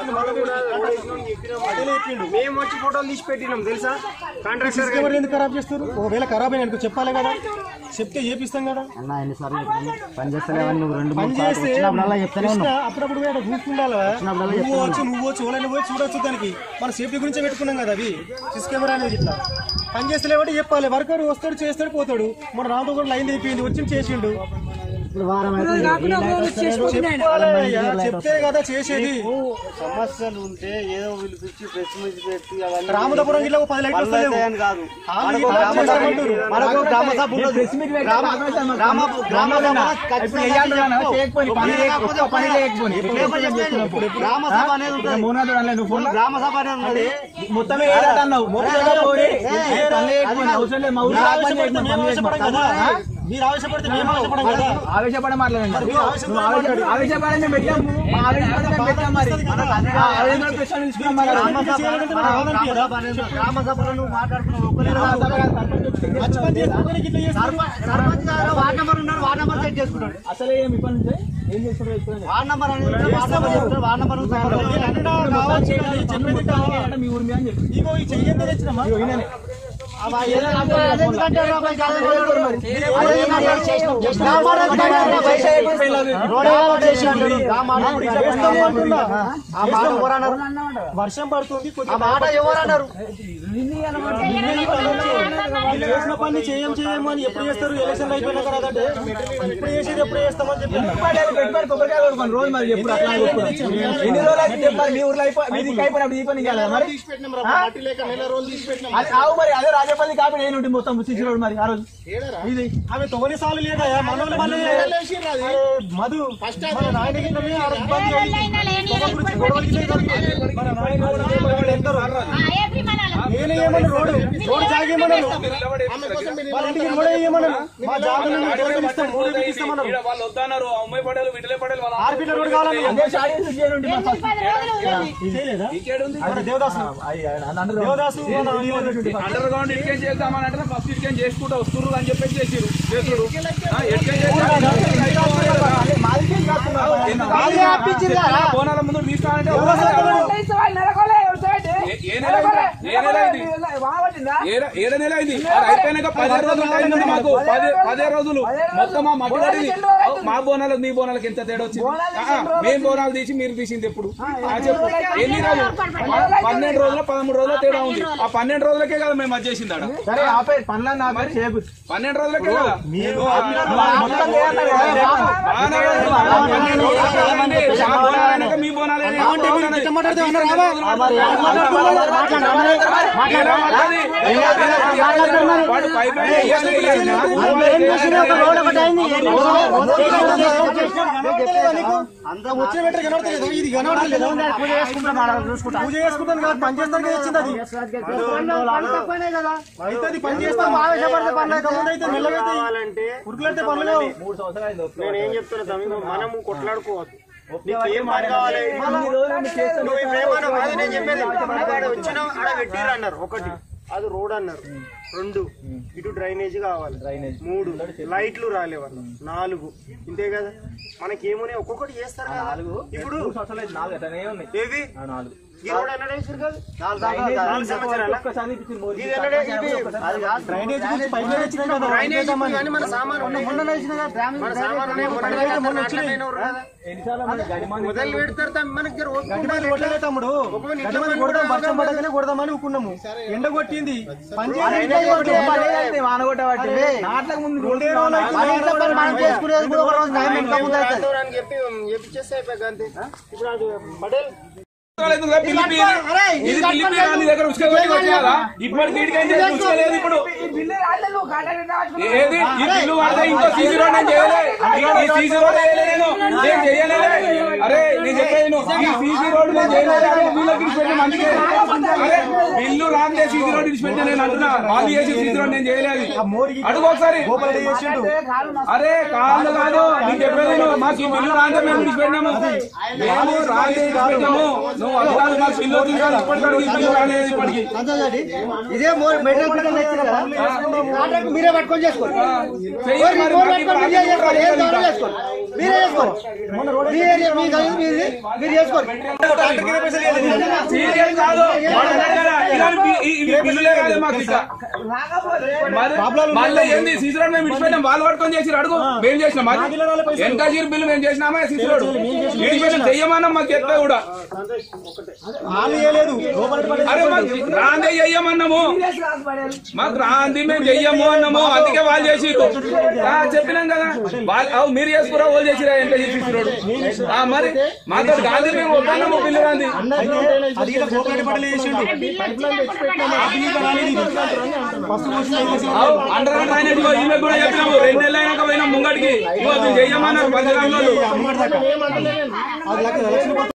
చేసిండు మళ్ళీ పటేలే చెప్పిండు మేము వచ్చి ఫోటోలు తీసి పెట్టినాం తెలుసా కాంట్రాక్టర్ సిస్టమ్ ఎవరు ఎందుకు ఖరాబ్ చేస్తారు ఒకవేళ ఖరాబ్ అయిన చెప్పాలి కదా చెప్తే చేపిస్తాం కదా అన్న ఎన్నిసార్లు చెప్పినా పని చేస్తలేవని నువ్వు రెండు పని మూడు సార్లు చేస్తే వచ్చినప్పుడల్లా చెప్తానే కృష్ణ ఉన్నావు అప్పుడప్పుడు పోయి అక్కడ చూసుకుండాలా నువ్వు వచ్చి నువ్వు వచ్చి ఓలైన పోయి చూడొచ్చు దానికి మన సేఫ్టీ గురించే పెట్టుకున్నాం కదా అవి సిస్ కెమెరా అనేది ఇట్లా పని చేస్తలేవాటి చెప్పాలి వర్కర్ వస్తాడు చేస్తాడు పోతాడు మన రాముతో కూడా లైన్ అయిపోయింది వచ్చి చేసిండు ఇప్పుడు వారం అయితే ఈ లైట్ వస్తలేదు. చెప్పాలి అయ్యా, చెప్తే కదా చేసేది సమస్యలు ఉంటే ఏదో పిలిపించి ప్రెస్ మీట్ పెట్టి అవన్నీ రామదాపురం గిట్ల ఒక పది లైట్లు వస్తలేవు అని కాదు ఆమె గిట్ల చేస్తామంటారు. మనకు గ్రామ సభ ఉన్నది. గ్రామ గ్రామ గ్రామ సభ ఖచ్చితంగా గ్రామ సభ అనేది ఉంటుంది గ్రామ సభ అనేది ఉన్నది మొత్తం ఏదన్నావు మీరు ఆవేశపడితే మేము ఆవేశపడం కదా మీరు ఆవేశపడితే మేము ఆవేశపడం కదా ఆవేశపడే మాట్లాడండి మీరు ఆవేశపడే ఆవేశపడే మేము పెట్టాము మా ఆవేశపడే మేము పెట్టాం మరి ఆ ఆవేశపడే ప్రశ్నలు తీసుకున్నాం మరి. గ్రామ సభ చేయాలంటే మనకు కావాలంటే కదా. గ్రామ సభలో నువ్వు మాట్లాడుతున్నావు ఒక్కరే కాదు. మంచి పని చేసుకోవడానికి ఇట్లా చేస్తారు. సర్పంచ్ గారు వార్డ్ నెంబర్ ఉన్నాడు వార్డ్ నెంబర్ సెట్ చేసుకుంటాడు అసలే ఏమి ఇప్పటి నుంచే ఏం చేస్తున్నారో చెప్తాను. వార్డ్ నెంబర్ అనేది ఉంటాడు, వార్డ్ నెంబర్ చెప్తాడు వార్డ్ నెంబర్ ఉంటాడు. నేను అన్నా కావచ్చు కదా, ఈ చెప్పేది కావాలి. అంటే మీ ఊరి మీద అని చెప్పి ఇగో ఈ చెయ్యంతా తెచ్చినమ్మా ఎందుకంటే రాబాయ్ కాదు, ఆ మాట ఎవరన్నారు? వర్షం పడుతుంది ఆ కొద్దిగా మాట ఎవరన్నారు వీళ్ళు చేసిన పని చేయం చేయం అని ఎప్పుడు చేస్తారు ఎలక్షన్ అయిపోయినా కదా అంటే ఇప్పుడు చేసేది ఎప్పుడు చేస్తామని చెప్పి పెట్టుబడి పెట్టుబడి కొబ్బరికాయ కొడుకోండి రోజు మరి ఎప్పుడు అట్లా కొట్టుకోండి. ఎన్ని రోజులు అయితే చెప్పాలి మీ ఊర్లో అయిపో మీ దిక్కు అయిపోయినప్పుడు ఈ పని చేయాలి మరి అది ఆవు మరి అదే రాజపల్లి కాపీ ఏంటి ఉంటుంది మొత్తం సిసి రోడ్ మరి ఆ రోజు ఇది ఆమె తొగని సార్లు లేదా మనోళ్ళు మళ్ళీ అరే, మధు మన నాయన గిన్నె ఆడ ఇబ్బంది అయ్యి తొగ గురించి గొడవలు గిట్ల జరిగి మన నాయన కూడా వాళ్ళు ఎందరో నేను ఏమన్నా రోడ్డు రోడ్డు జాగేయమన్నారు వాళ్ళ ఇంటికి రోడ్ వేయమన్నారు మా జాగను మేము ఇస్తాం మూడు వేలు ఇస్తామన్నారు ఈడ వాళ్ళు వద్దన్నారు అమ్మాయి పడేలు విటలే పడేలు వాళ్ళ ఆరు ఫీట్ల రోడ్డు కావాలని అదే షాడీ ఎందుకు చేయనుండి మరి ఫస్ట్ చేయలేదా అరే దేవదాసు దేవదాసు మన వీళ్ళు అండర్ గ్రౌండ్ ఇటుకేం చేద్దామని అంటే ఫస్ట్ ఇటుకేం చేసుకుంటూ వస్తున్నారు అని చెప్పేసి చేసిరు చేసుడు బోనాల ముందు తీసుకోవాలంటే ఏ- ఏ నెల అయింది? ఏ నెల అయింది? ఏడ- ఏడ నెల అయింది అది అయిపోయినాక పదిహేను రోజులు టైం ఉంది మాకు పది పదే రోజులు మొత్తం మా మట్టి పడింది మా బోనాలకు మీ బోనాలకు ఎంత తేడా వచ్చింది ఆహా, మేం బోనాలు తీసి మీరు తీసింది ఎప్పుడు ఆ చెప్పు ఎన్ని రోజులు పన్నెండు రోజులు పదమూడు రోజుల తేడా ఉంది ఆ పన్నెండు రోజులకే కదా మేము అది చేసింది ఆడ సరే ఆపే పనులన్నీ ఆపే చేయకు పన్నెండు రోజులకే కదా మొత్తం చేయాలి కదా. బాగానే ఉంది. పన్నెండు రోజులకే కదండి. మా బోనాలు అయినాక మీ బోనాలు వాడు పై పై అంత వచ్చే బెటర్ కనబడతలేదు ఇది కనబడతలేదు పూజ చేసుకుంటాను పూజ చేసుకుంటాను కదా పని చేస్తాను కదా వచ్చింది అది అయితే అది పని చేస్తాం ఆవేశపడితే పని లేక ముందు అయితే మెల్లగా కావాలంటే ఉరుకులంటే పనులు లేవు నేను ఏం చెప్తున్నా తమ్మి మనము కొట్లాడుకోవద్దు నీకు ఏం పని కావాలి నువ్వు ఇప్పుడు ఏమన్నావు కాదు నేను చెప్పేది మనకు ఆడ వచ్చిన ఆడ పెట్టిర్రు అన్నారు ఒకటి అది రోడ్ అన్నారు రెండు ఇటు డ్రైనేజ్ కావాలి మూడు లైట్లు రాలేవన్నారు నాలుగు ఇంతే కదా మనకి ఏమున్నాయి ఒక్కొక్కటి చేస్తారు కదా ఇప్పుడు నాలుగు అట్లనే ఉన్నాయి ఏవి నాలుగు ఈ రోడ్ ఎన్నడూ వేసారు కదా నాలుగు సంవత్సరాల ఇది ఎన్నడూ ఇది అది కాదు. డ్రైనేజ్ గురించి పైప్ లైన్ వచ్చినాయి కదా డ్రైనేజ్ ఇప్పుడు కానీ మన సామాను ఉన్నాయి. మన సామాను ఉన్నాయి. మొన్న వేస్తారు, నాటలేని ఎవరు కదా. మొదలు పెడతారు తమ్మి, మనకి జర ఓపిక గడ్డి ఉండాలి. మంది కొట్టలే తమ్ముడు గడ్డి మంది కొడదాం వర్షం పడగానే కొడదామని ఊకున్నాము ఎండ కొట్టింది పని చేయాలి వానగొట్టబట్టి నాట్లకు ముందు రెండే రోజులు అవుతుంది. రాందోరానికి చెప్పి చెప్పిచ్చేస్తే అయిపోయాక అంతే. ఇప్పుడు అది పటేల్ ఎందుకు పిలిపి ఇది పిలిపి నీ దగ్గర ఉసుక కొట్టి వచ్చేయాలా ఇప్పుడు దీనికైతే ఉసుకలేదు ఇప్పుడు ఏది ఈ బిల్లు వాడితే ఇంకో సీసీ రోడ్ నేను చేయలే ఈ సీసీ రోడ్ చేయలే నేను నేను చేయలేదే అరే నేను చెప్పేది నువ్వు. ఈ సీసీ రోడ్ నేను చేయలేదు అరే వీళ్ళకి ఇడిచిపెట్టి మంచిగా అరే బిల్లు రాందే సీసీ రోడ్ ఇడిచిపెట్టి నేను అంటున్నా వాళ్ళు చేసి సీసీ రోడ్ నేను చేయలేదు అడుగు ఒకసారి గోపాలరెడ్డి చేసిండు అరే కాళ్ళు కాదు నీకు చెప్పేది నువ్వు మాకు ఈ బిల్లు రాందే మేము విడిచిపెట్టినాము మేము రాందే విడిచిపెట్టాము నువ్వు అది కాదు మాకు బిల్లు వచ్చింది కానీ ఇప్పటికీ ఈ బిల్లు రాలేదు ఇప్పటికి ఇదే మెటీరియల్ బిల్లు తెచ్చింది కదా కాంట్రాక్ట్ మీరే పట్టుకొని చేసుకోండి చెయ్యి మరి మీరు మాకు ఇప్పుడు పట్టుకొని మీరే అడిగి చేసుకోండి. ఏం కూడా కావాలో చేసుకోండి. మీరే చేసుకోండి మీ ఏరియా మీ గది మీది మీరు చేసుకోండి సీరియస్ కాదు మన దగ్గర ఇలాంటి బి- ఈ- ఇవి బిల్లులే కాదు మాకు ఇక మరి మళ్ళీ ఏంది సీసీరోడ్ మేము ఇచ్చిపోయినాం వాళ్ళు పట్టుకొని చేసి అడుగు మేము చేసినాం మరి ఎంత జీరో బిల్లు మేము చేసినామా సీసీరోడ్ ఇడిపోయినాం చెయ్యమన్నాం మాకు ఎక్కడ కూడా వాళ్ళు చేయలేదు లోపలికి పడి అరే మాకు రాందే చెయ్యమన్నాము మాకు రాంది మేము చెయ్యము అన్నాము అందుకే వాళ్ళు చేసి చెప్పినాం కదా వాళ్ళు అవు మీరు చేసుకురా వాళ్ళు చేసిరా ఎంత చేసిరోడు మరి మాతో గాంధీ మేము ఒప్పన్నాము బిల్లు గాంధీ అది ఇలా గోపిరెడ్డి పటేల్ చేసిండు అవు అండర్ గ్రౌండ్ డ్రైనేజ్ ఇగో ఈమె కూడా చెప్పినాము రెండు నెలలు అయినాక పోయినాం ముంగడికి ఇగో మీరు చెయ్యమన్నారు పంచరాంలో అది లక్ష లక్షలు